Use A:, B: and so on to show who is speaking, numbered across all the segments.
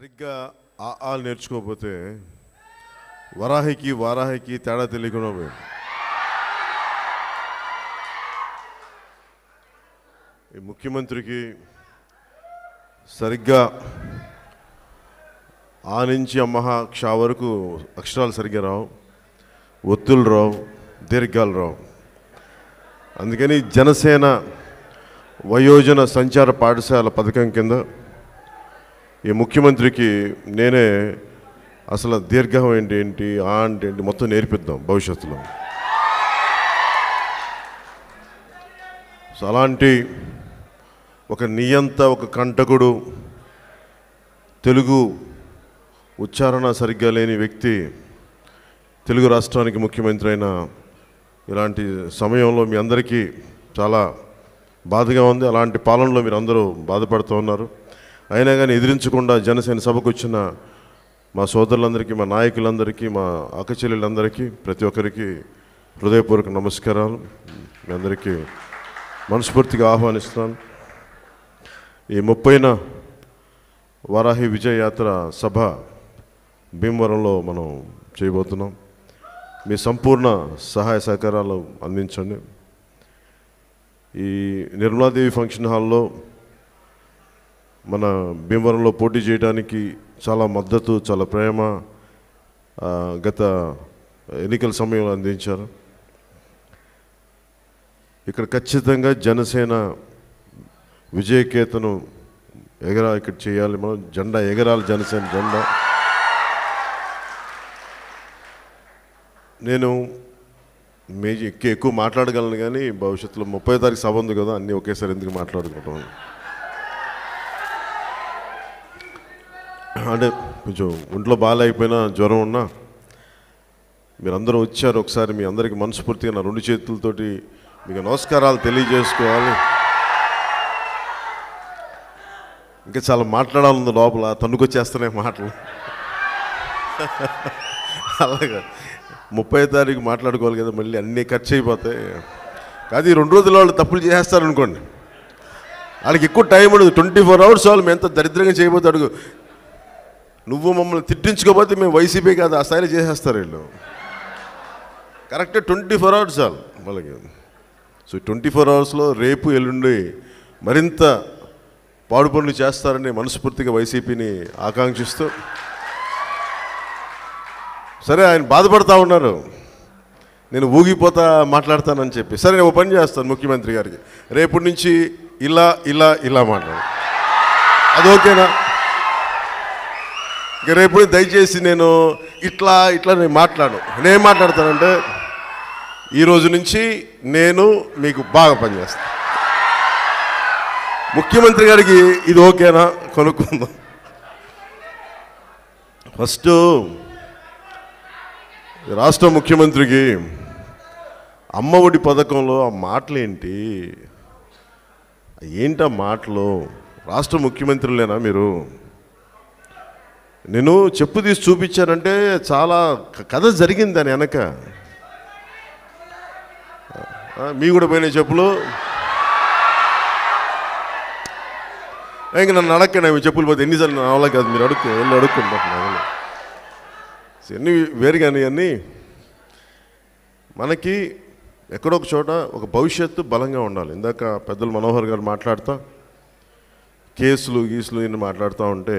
A: సరిగ్గా ఆ ఆలు నేర్చుకోకపోతే వరాహికి వారాహికి తేడా తెలియకుండా పోయింది ఈ ముఖ్యమంత్రికి సరిగ్గా ఆ నుంచి అమ్మహ క్ష వరకు అక్షరాలు సరిగ్గా రావు ఒత్తులు రావు దీర్ఘాలు రావు అందుకని జనసేన వయోజన సంచార పాఠశాల పథకం కింద ఈ ముఖ్యమంత్రికి నేనే అసలు దీర్ఘం ఏంటి ఏంటి ఆ అంటే ఏంటి మొత్తం నేర్పిద్దాం భవిష్యత్తులో సో అలాంటి ఒక నియంత ఒక కంటకుడు తెలుగు ఉచ్చారణ సరిగ్గా లేని వ్యక్తి తెలుగు రాష్ట్రానికి ముఖ్యమంత్రి అయిన ఇలాంటి సమయంలో మీ అందరికీ చాలా బాధగా ఉంది అలాంటి పాలనలో మీరు అందరూ బాధపడుతూ ఉన్నారు అయినా కానీ ఎదిరించకుండా జనసేన సభకు వచ్చిన మా సోదరులందరికీ మా నాయకులందరికీ మా అక్కచెల్లెలందరికీ ప్రతి ఒక్కరికి హృదయపూర్వక నమస్కారాలు మీ అందరికీ మనస్ఫూర్తిగా ఆహ్వానిస్తున్నాను ఈ ముప్పైన వారాహి విజయ యాత్ర సభ భీమవరంలో మనం చేయబోతున్నాం మీ సంపూర్ణ సహాయ సహకారాలు అందించండి ఈ నిర్మలాదేవి ఫంక్షన్ హాల్లో మన భీమవరంలో పోటీ చేయడానికి చాలా మద్దతు చాలా ప్రేమ ఆ, గత ఎన్నికల సమయంలో అందించారు ఇక్కడ ఖచ్చితంగా జనసేన విజయకేతను ఎగరా ఇక్కడ చేయాలి మనం జెండా ఎగరాలి జనసేన జెండా నేను మేజీ ఎక్కువ ఎక్కువ మాట్లాడగలను కానీ భవిష్యత్తులో ముప్పై తారీఖు సభ ఉంది కదా అన్నీ ఒకేసారి ఎందుకు మాట్లాడుకుంటాం అంటే కొంచెం ఒంట్లో బాగాలేకపోయినా జ్వరం ఉన్నా మీరందరూ వచ్చారు ఒకసారి మీ అందరికీ మనస్ఫూర్తిగా నా రెండు చేతులతోటి మీకు నమస్కారాలు తెలియజేసుకోవాలి ఇంకా చాలా మాట్లాడాలంది లోపల తన్నుకొచ్చేస్తున్నాయి మాటలు అలాగా ముప్పై తారీఖు మాట్లాడుకోవాలి కదా మళ్ళీ అన్నీ ఖర్చు అయిపోతాయి కాదు ఈ రెండు రోజుల వాళ్ళు తప్పులు చేసేస్తారనుకోండి వాళ్ళకి ఎక్కువ టైం ఉండదు ట్వంటీ ఫోర్ అవర్స్ వాళ్ళు మేము ఎంత దరిద్రంగా చేయబోతే అడుగు నువ్వు మమ్మల్ని తిట్టించుకోకపోతే మేము వైసీపీ కాదు ఆ స్థాయిలో చేసేస్తారు వీళ్ళు కరెక్ట్ ట్వంటీ ఫోర్ అవర్స్ చాలు వాళ్ళకి సో ట్వంటీ ఫోర్ అవర్స్లో రేపు ఎల్లుండి మరింత పాడు పనులు చేస్తారని మనస్ఫూర్తిగా వైసీపీని ఆకాంక్షిస్తూ సరే ఆయన బాధపడతా ఉన్నారు నేను ఊగిపోతా మాట్లాడతానని చెప్పి సరే నేను ఓ పని చేస్తాను ముఖ్యమంత్రి గారికి రేపటి నుంచి ఇలా ఇలా ఇలా మాట్లాడు అది ఓకేనా ఇక రేపు దయచేసి నేను ఇట్లా ఇట్లా నేను మాట్లాడు నేను మాట్లాడతానంటే ఈ రోజు నుంచి నేను మీకు బాగా పనిచేస్తాను ముఖ్యమంత్రి గారికి ఇది ఓకేనా కొనుక్కుందాం ఫస్ట్ రాష్ట్ర ముఖ్యమంత్రికి అమ్మఒడి పథకంలో ఆ మాటలేంటి ఏంటి ఆ మాటలు రాష్ట్ర ముఖ్యమంత్రులేనా మీరు నేను చెప్పు తీసి చూపించానంటే చాలా క- కథ జరిగింది దాని వెనక ఆ, మీ కూడా పోయినాయి చెప్పులు ఇంక నన్ను అడగండి అవి చెప్పులు పోతే ఎన్నిసార్లు నా వల్ల కాదు మీరు అడుక్కు వెళ్ళి అడుక్కుంటారు అన్నీ వేరు కానీ అన్నీ మనకి ఎక్కడో ఒక చోట ఒక భవిష్యత్తు బలంగా ఉండాలి ఇందాక పెద్దలు మనోహర్ గారు మాట్లాడుతా కేసులు గీసులు ఇన్ని మాట్లాడుతూ ఉంటే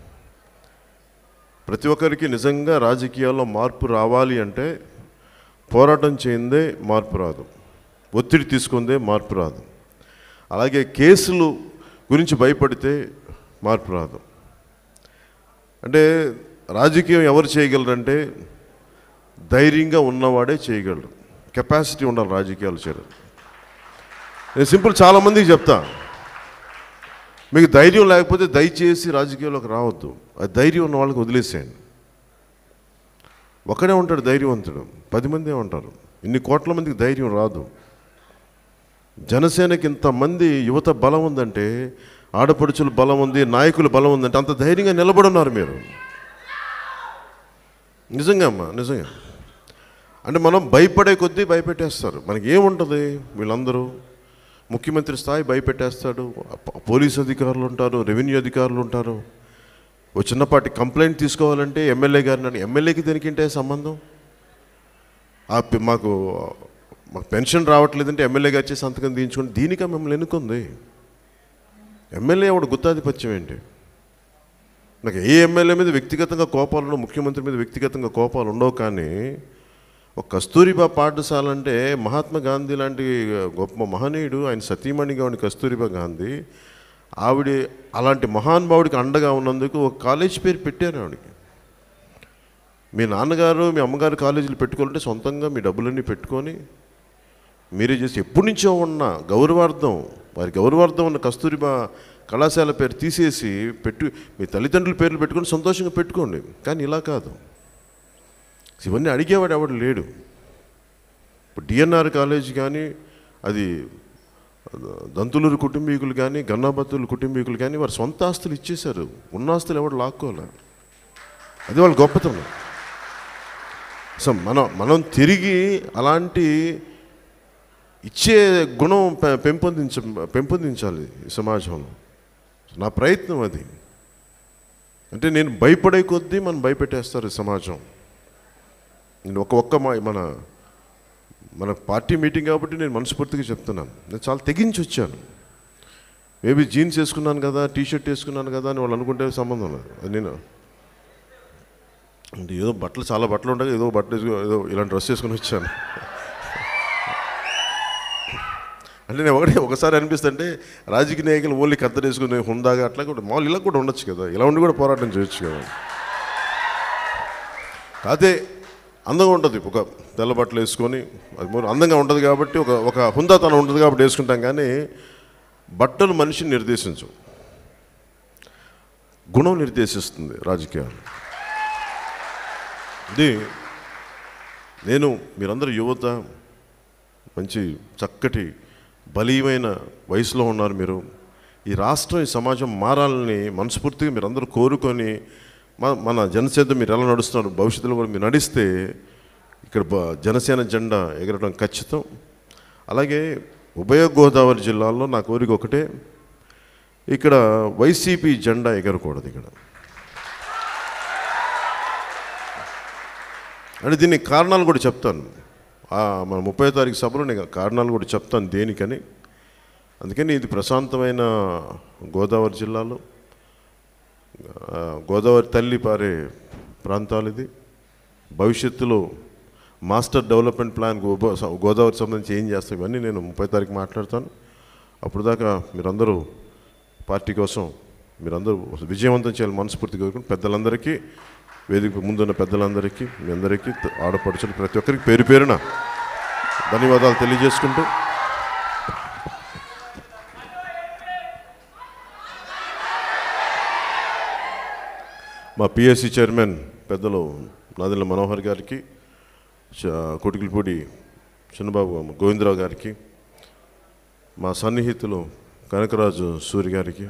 A: ప్రతి ఒక్కరికి నిజంగా రాజకీయాల్లో మార్పు రావాలి అంటే పోరాటం చేయిందే మార్పు రాదు ఒత్తిడి తీసుకుందే మార్పు రాదు అలాగే కేసులు గురించి భయపడితే మార్పు రాదు అంటే రాజకీయం ఎవరు చేయగలరంటే ధైర్యంగా ఉన్నవాడే చేయగలరు కెపాసిటీ ఉండాలి రాజకీయాలు చేయడం నేను సింపుల్ చాలామందికి చెప్తా మీకు ధైర్యం లేకపోతే దయచేసి రాజకీయాల్లోకి రావద్దు ఆ ధైర్యం ఉన్న వాళ్ళకి వదిలేసేయండి ఒకడే ఉంటాడు ధైర్యవంతుడు పది మందే ఉంటారు ఇన్ని కోట్ల మందికి ధైర్యం రాదు జనసేనకి ఇంతమంది యువత బలం ఉందంటే ఆడపడుచుల బలం ఉంది నాయకుల బలం ఉందంటే అంత ధైర్యంగా నిలబడున్నారు మీరు నిజంగా అమ్మా నిజంగా అంటే మనం భయపడే కొద్దీ భయపెట్టేస్తారు మనకి ఏముంటుంది వీళ్ళందరూ ముఖ్యమంత్రి స్థాయి భయపెట్టేస్తాడు ప- పోలీస్ అధికారులు ఉంటారు రెవెన్యూ అధికారులు ఉంటారు ఓ చిన్నపాటి కంప్లైంట్ తీసుకోవాలంటే ఎమ్మెల్యే గారిని అడిగి- ఎమ్మెల్యేకి దేనికంటే సంబంధం ఆ పి- మాకు మాకు పెన్షన్ రావట్లేదంటే ఎమ్మెల్యే గారు చేసి సంతకం తీయించుకుని దీనిక మిమ్మల్ని ఎన్నుకుంది ఎమ్మెల్యే ఆవిడ గుత్తాధిపత్యం ఏంటి నాకు ఏ ఎమ్మెల్యే మీద వ్యక్తిగతంగా కోపాలు ఉండవు ముఖ్యమంత్రి మీద వ్యక్తిగతంగా కోపాలు ఉండవు కానీ ఒక కస్తూరిబా పాఠశాల అంటే మహాత్మా గాంధీ లాంటి గొప్ప మహనీయుడు ఆయన సతీమణిగా ఉండి కస్తూరిబా గాంధీ ఆవిడ అలాంటి మహానుభావుడికి అండగా ఉన్నందుకు ఒక కాలేజ్ పేరు పెట్టారు ఆవిడకి మీ నాన్నగారు మీ అమ్మగారు కాలేజీలు పెట్టుకోవాలంటే సొంతంగా మీ డబ్బులన్నీ పెట్టుకొని మీరే చేసి ఎప్పటి నుంచో ఉన్న గౌరవార్థం వారి గౌరవార్థం ఉన్న కస్తూరిబా కళాశాల పేరు తీసేసి పెట్టు మీ తల్లిదండ్రుల పేర్లు పెట్టుకొని సంతోషంగా పెట్టుకోండి కానీ ఇలా కాదు ఇవన్నీ అడిగేవాడు ఎవడు లేడు ఇప్పుడు డిఎన్ఆర్ కాలేజ్ కానీ అది దంతులూరు కుటుంబీకులు కానీ గన్నాబత్తుల కుటుంబీకులు కానీ వారి సొంత ఆస్తులు ఇచ్చేశారు ఉన్న ఆస్తులు ఎవడు లాక్కోలే అది వాళ్ళ గొప్పతనం సో మనం మనం తిరిగి అలాంటి ఇచ్చే గుణం పె- పెంపొందించ పెంపొందించాలి ఈ సమాజంలో నా ప్రయత్నం అది అంటే నేను భయపడే కొద్దీ మనం భయపెట్టేస్తారు ఈ సమాజం నేను ఒక ఒక్క మా మన మన పార్టీ మీటింగ్ కాబట్టి నేను మనస్ఫూర్తిగా చెప్తున్నాను నేను చాలా తెగించి వచ్చాను మేబీ జీన్స్ వేసుకున్నాను కదా టీ షర్ట్ వేసుకున్నాను కదా అని వాళ్ళు అనుకుంటే సంబంధం లేదు అది నేను అంటే ఏదో బట్టలు చాలా బట్టలు ఉంటాయి ఏదో బట్టలు వేసుకో ఏదో ఇలాంటి డ్రెస్ వేసుకొని వచ్చాను అంటే నేను ఒకటి ఒకసారి అనిపిస్తుంటే రాజకీయ నాయకులు ఓన్లీ కత్తెర వేసుకుని హుందాగా అట్లా కూడా మామూలు ఇలా కూడా ఉండొచ్చు కదా ఇలా ఉండి కూడా పోరాటం చేయొచ్చు కదా కాదే అందంగా ఉంటుంది ఒక తెల్ల బట్టలు వేసుకొని అది మూడు అందంగా ఉంటుంది కాబట్టి ఒక ఒక హుందాతనం ఉంటుంది కాబట్టి వేసుకుంటాం కానీ బట్టలు మనిషిని నిర్దేశించు గుణం నిర్దేశిస్తుంది రాజకీయాలు ఇది నేను మీరందరూ యువత మంచి చక్కటి బలీయమైన వయసులో ఉన్నారు మీరు ఈ రాష్ట్రం ఈ సమాజం మారాలని మనస్ఫూర్తిగా మీరు అందరూ కోరుకొని మన మన జనసేన మీరు ఎలా నడుస్తున్నారు భవిష్యత్తులో కూడా మీరు నడిస్తే ఇక్కడ బ- జనసేన జెండా ఎగరడం ఖచ్చితం అలాగే ఉభయ గోదావరి జిల్లాల్లో నా కోరిక ఒకటే ఇక్కడ వైసీపీ జెండా ఎగరకూడదు ఇక్కడ అంటే దీనికి కారణాలు కూడా చెప్తాను ఆ, మన ముప్పై తారీఖు సభలో నేను కారణాలు కూడా చెప్తాను దేనికని అందుకని ఇది ప్రశాంతమైన గోదావరి జిల్లాలో ఆ, గోదావరి తల్లి పారే ప్రాంతాలు ఇది భవిష్యత్తులో మాస్టర్ డెవలప్మెంట్ ప్లాన్ గోబా- గోదావరి సంబంధించి ఏం చేస్తాం ఇవన్నీ నేను ముప్పై తారీఖు మాట్లాడతాను అప్పుడు దాకా మీరందరూ పార్టీ కోసం మీరందరూ విజయవంతం చేయాలి మనస్ఫూర్తిగా కోరుకుని పెద్దలందరికీ వేదిక ముందున్న పెద్దలందరికీ మీ అందరికీ ఆడపడుచులు ప్రతి ఒక్కరికి పేరు పేరున ధన్యవాదాలు తెలియజేసుకుంటూ మా పిఎస్సి చైర్మన్ పెద్దలు నాదెల్ల మనోహర్ గారికి చ- కొటికిలిపూడి చిన్నబాబు గోవిందరావు గారికి మా సన్నిహితులు కనకరాజు సూరి గారికి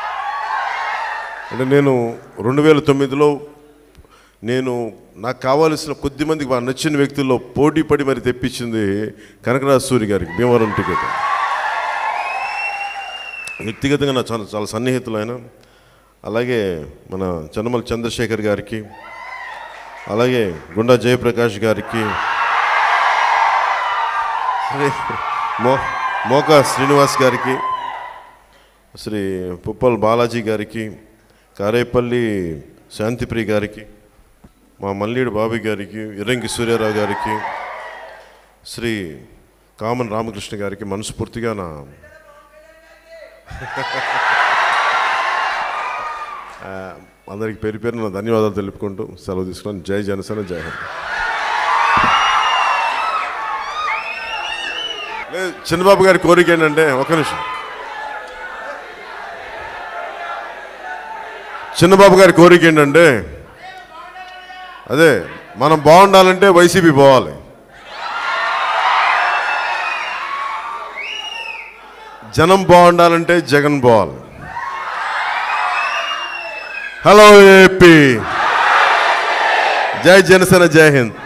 A: అంటే నేను రెండు వేల తొమ్మిదిలో నేను నాకు కావాల్సిన కొద్ది మందికి బాగా నచ్చిన వ్యక్తుల్లో పోటీ పడి మరి తెప్పించింది కనకరాజు సూరి గారికి భీమవరం టికెట్ వ్యక్తిగతంగా నా చాలా చాలా సన్నిహితులు ఆయన అలాగే మన చన్నమల చంద్రశేఖర్ గారికి అలాగే గుండా జయప్రకాష్ గారికి శ్రీ మో మోకా శ్రీనివాస్ గారికి శ్రీ పుప్పల్ బాలాజీ గారికి కారేపల్లి శాంతిప్రియ గారికి మా మల్లీడు బాబు గారికి ఇరంగి సూర్యారావు గారికి శ్రీ కామన్ రామకృష్ణ గారికి మనస్ఫూర్తిగా నా ఆ, అందరికి పేరు పేరు నా ధన్యవాదాలు తెలుపుకుంటూ సెలవు తీసుకున్నాను జై జనసేన జై హింద్ లేదు చిన్నబాబు గారి కోరిక ఏంటంటే ఒక నిమిషం చిన్నబాబు గారి కోరిక ఏంటంటే అదే మనం బాగుండాలంటే వైసీపీ పోవాలి జనం బాగుండాలంటే జగన్ పోవాలి హలో ఏపీ జై జనసేన జై హింద్